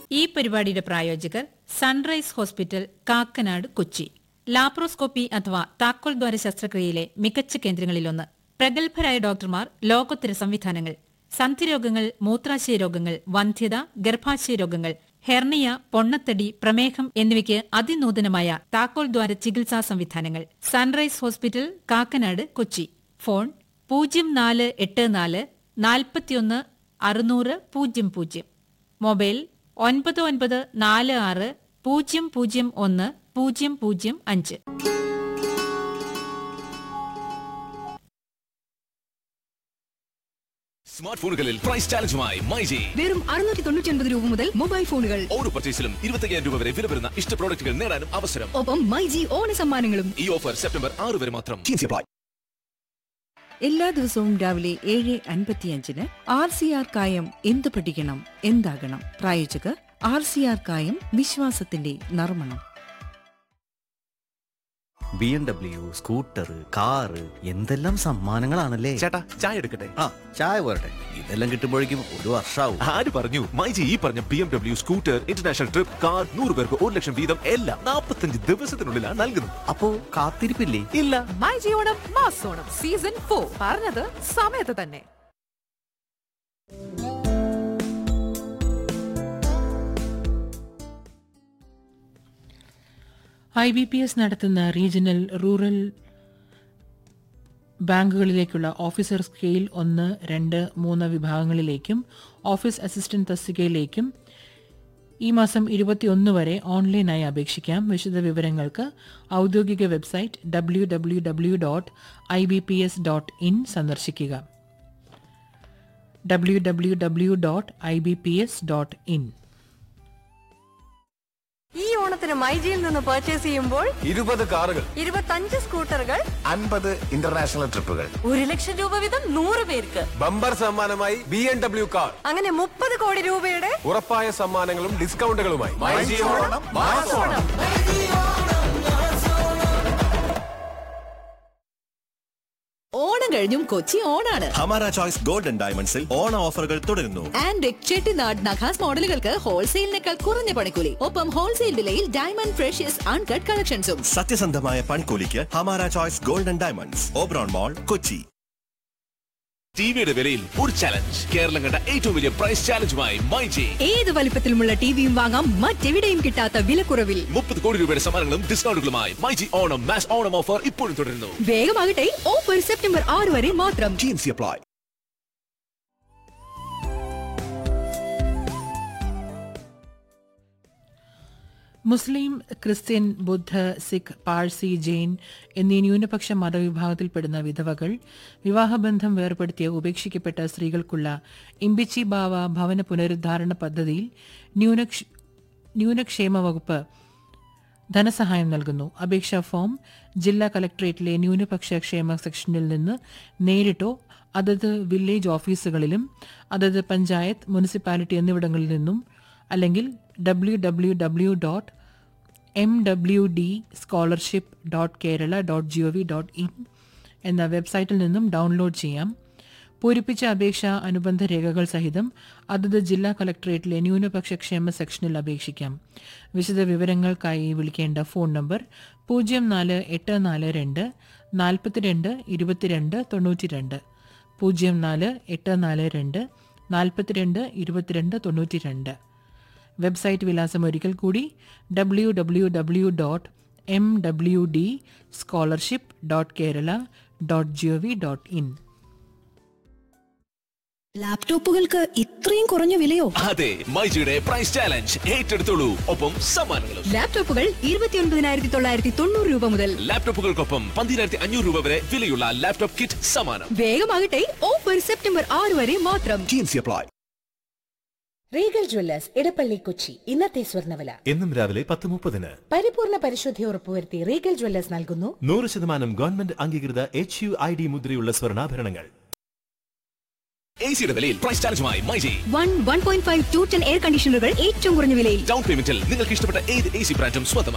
ഈ പരിപാടിയുടെ പ്രായോജകർ sunrise hospital Kakkanad Kochi laparoscopy അഥവാ താക്കോൽ ദ്വാര ശസ്ത്രക്രിയയിലെ മികച്ച കേന്ദ്രങ്ങളിലൊന്ന് പ്രഗത്ഭരായ ഡോക്ടർമാർ ലോകോത്തര സംവിധാനങ്ങൾ സന്ധിരോഗങ്ങൾ മൂത്രാശയ രോഗങ്ങൾ വന്ധ്യത ഗർഭാശയ രോഗങ്ങൾ ഹെർണിയ പൊണ്ണത്തടി പ്രമേഹം എന്നിവയ്ക്ക് അതിനൂതനമായ താക്കോൽ ദ്വാര ചികിത്സാ സംവിധാനങ്ങൾ sunrise hospital Kakkanad Kochi phone പൂജ്യം നാല് എട്ട് നാല് നാൽപ്പത്തിയൊന്ന് അറുന്നൂറ് പൂജ്യം പൂജ്യം മൊബൈൽ ഒൻപത് ഒൻപത് നാല് ആറ് പൂജ്യം പൂജ്യം ഒന്ന് പൂജ്യം പൂജ്യം അഞ്ച് സ്മാർട്ട് ഫോണുകളിൽ പ്രൈസ് ചാലഞ്ചുമായി മൈജി വെറും അറുന്നൂറ്റി തൊണ്ണൂറ്റി ഒൻപത് രൂപ മുതൽ മൊബൈൽ ഫോണുകൾ ഓരോ പർച്ചേസിലും ഇരുപത്തയ്യായിരം രൂപ വരെ വില വരുന്ന ഇഷ്ട പ്രോഡക്റ്റുകൾ നേടാനും അവസരം ഒപ്പം മൈജി ഓണ സമ്മാനങ്ങളും ഈ ഓഫർ സെപ്റ്റംബർ ആറ് വരെ മാത്രം എല്ലാ ദിവസവും രാവിലെ ഏഴ് അൻപത്തിയഞ്ചിന് ആർ സി ആർ കായം എന്ത് പഠിക്കണം എന്താകണം പ്രായോജകർ ആർ സി ആർ കായം വിശ്വാസത്തിന്റെ നർമ്മണം B M W scooter car എന്തെല്ലാം സമ്മാനങ്ങളാണല്ലേ ചേട്ടാ ചായ എടുക്കട്ടെ ആ ചായ പോരട്ടെ ഇതെല്ലാം കിട്ടുമ്പോഴേക്കും ഒരു വർഷാവും ആര് പറഞ്ഞു മൈജി ഈ പറഞ്ഞ B M W scooter international trip car നൂറ് പേർക്ക് ഒരു ലക്ഷം വീതം എല്ലാം നാൽപ്പത്തഞ്ച് ദിവസത്തിനുള്ളിലാണ് നൽകുന്നത് അപ്പോ കാത്തിരിപ്പില്ലേ ഇല്ല മൈ ജിയോണം മാസോണം സീസൺ ഫോർ പറഞ്ഞത് സമയത്ത് തന്നെ ഐ ബി പി എസ് നടത്തുന്ന റീജിയണൽ റൂറൽ ബാങ്കുകളിലേക്കുള്ള ഓഫീസർ സ്കെയിൽ ഒന്ന് രണ്ട് മൂന്ന് വിഭാഗങ്ങളിലേക്കും ഓഫീസ് അസിസ്റ്റന്റ് തസ്തികയിലേക്കും ഈ മാസം ഇരുപത്തിയൊന്ന് വരെ ഓൺലൈനായി അപേക്ഷിക്കാം വിശദ വിവരങ്ങൾക്ക് ഔദ്യോഗിക website W W W dot I B P S dot in സന്ദർശിക്കുക W W W dot I B P S dot in ഈ ഓണത്തിന് മൈജിയിൽ നിന്ന് പർച്ചേസ് ചെയ്യുമ്പോൾ ഇരുപത് കാറുകൾ ഇരുപത്തഞ്ച് സ്കൂട്ടറുകൾ അൻപത് ഇന്റർനാഷണൽ ട്രിപ്പുകൾ ഒരു ലക്ഷം രൂപ വീതം നൂറ് പേർക്ക് ബമ്പർ സമ്മാനമായി ബി എം ഡബ്ല്യു കാർ അങ്ങനെ മുപ്പത് കോടി രൂപയുടെ ഉറപ്പായ സമ്മാനങ്ങളും ഡിസ്കൗണ്ടുകളുമായി ഓണം കഴിഞ്ഞും കൊച്ചി ഓണാണ് ഹമാര ചോയ്സ് ഗോൾഡൻ ഡയമണ്ട്സിൽ ഓണ ഓഫറുകൾ തുടരുന്നു ആൻഡ് ചെട്ടിനാട് നഖാസ് മോഡലുകൾക്ക് ഹോൾസെയിലിനേക്കാൾ കുറഞ്ഞ പണിക്കൂലി ഒപ്പം ഹോൾസെയിൽ വിലയിൽ ഡയമണ്ട് ഫ്രഷ്യസ് അൺകട്ട് കളക്ഷൻസും സത്യസന്ധമായ പണിക്കൂലിക്ക് ഹമാര choice golden diamonds Oberon mall Kochi ടിവിയുടെ വിലയിൽ ഒരു ചലഞ്ച് കേരളം കണ്ട ഏറ്റവും വലിയ പ്രൈസ് ചാലഞ്ചുമായി മൈജി ഏത് വലിപ്പത്തിലുമുള്ള ടിവിയും വാങ്ങാം മറ്റെവിടെയും കിട്ടാത്ത വിലക്കുറവിൽ മുപ്പത് കോടി രൂപയുടെ സമ്മാനങ്ങളും ഡിസ്കൗണ്ടുകളുമായി മൈജി ഓണം മാസ് ഓണം ഓഫർ ഇപ്പോഴും തുടരുന്നു വേഗമാകട്ടെ ഓഫർ സെപ്റ്റംബർ ആറ് വരെ മാത്രം ടീംസി അപ്ലൈ മുസ്ലിം ക്രിസ്ത്യൻ ബുദ്ധ സിഖ് പാഴ്സി ജെയിൻ എന്നീ ന്യൂനപക്ഷ മതവിഭാഗത്തിൽപ്പെടുന്ന വിധവകൾ വിവാഹബന്ധം വേർപെടുത്തിയ ഉപേക്ഷിക്കപ്പെട്ട സ്ത്രീകൾക്കുള്ള ഇമ്പിച്ചി ബാവ ഭവന പുനരുദ്ധാരണ പദ്ധതിയിൽ ന്യൂനക്ഷ ന്യൂനക്ഷേമ വകുപ്പ് ധനസഹായം നൽകുന്നു അപേക്ഷാ ഫോം ജില്ലാ കലക്ടറേറ്റിലെ ന്യൂനപക്ഷ ക്ഷേമ സെക്ഷനിൽ നിന്ന് നേരിട്ടോ അതത് വില്ലേജ് ഓഫീസുകളിലും അതത് പഞ്ചായത്ത് മുനിസിപ്പാലിറ്റി എന്നിവിടങ്ങളിൽ നിന്നും അല്ലെങ്കിൽ W W W dot M W D scholarship dot Kerala dot G O V dot in എന്ന വെബ്സൈറ്റിൽ നിന്നും ഡൗൺലോഡ് ചെയ്യാം പൂരിപ്പിച്ച അപേക്ഷ അനുബന്ധ രേഖകൾ സഹിതം അതത് ജില്ലാ കളക്ടറേറ്റിലെ ന്യൂനപക്ഷ ക്ഷേമ സെക്ഷനിൽ അപേക്ഷിക്കാം വിശദ വിവരങ്ങൾക്കായി വിളിക്കേണ്ട ഫോൺ നമ്പർ പൂജ്യം നാല് എട്ട് നാല് രണ്ട് നാൽപ്പത്തിരണ്ട് ഇരുപത്തിരണ്ട് തൊണ്ണൂറ്റി രണ്ട് പൂജ്യം നാല് എട്ട് നാല് രണ്ട് നാൽപ്പത്തിരണ്ട് ഇരുപത്തിരണ്ട് തൊണ്ണൂറ്റി രണ്ട് വെബ്സൈറ്റ് വിലാസം ഒരിക്കൽ കൂടി W W W dot M W D scholarship dot Kerala dot G O V dot in ലാപ്ടോപ്പുകൾക്ക് ഇത്രയും കുറഞ്ഞ വിലയോ അതെ മൈജിയുടെ പ്രൈസ് ചാലഞ്ച് ഏറ്റെടുത്തോളൂ ഒപ്പം സമ്മാനങ്ങളും ലാപ്ടോപ്പുകൾ ഇരുപത്തിയൊൻപതിനായിരത്തി തൊള്ളായിരത്തി തൊണ്ണൂറ് രൂപ മുതൽ ലാപ്ടോപ്പുകൾക്കൊപ്പം പന്തിരായിരത്തി അഞ്ഞൂറ് രൂപ വരെ വിലയുള്ള ലാപ്ടോപ്പ് കിറ്റ് സമ്മാനം വേഗമാകട്ടെ ഓഫർ സെപ്റ്റംബർ ആറ് വരെ മാത്രം T and C apply Regal jewellers Edappally Kochi ഇന്നത്തെ സ്വർണ്ണവില എന്നും രാവിലെ പത്ത് മുപ്പതിന് പരിപൂർണ പരിശുദ്ധി ഉറപ്പുവരുത്തി റീഗൽ ജ്വല്ലേഴ്സ് നൽകുന്നു നൂറ് ശതമാനം ഗവൺമെന്റ് അംഗീകൃത എച്ച് യു ഐ ഡി മുദ്രയുള്ള സ്വർണ്ണാഭരണങ്ങൾ എ സിയുടെ വിലയിൽ പ്രൈസ് ചാലഞ്ചുമായി myG one one point five to ten air conditioners ഏറ്റവും കുറഞ്ഞ വിലയിൽ ഡൗൺ പേയ്മെന്റിൽ നിങ്ങൾക്ക് ഇഷ്ടപ്പെട്ട ഏത് എ സി ബ്രാൻഡും സ്വന്തം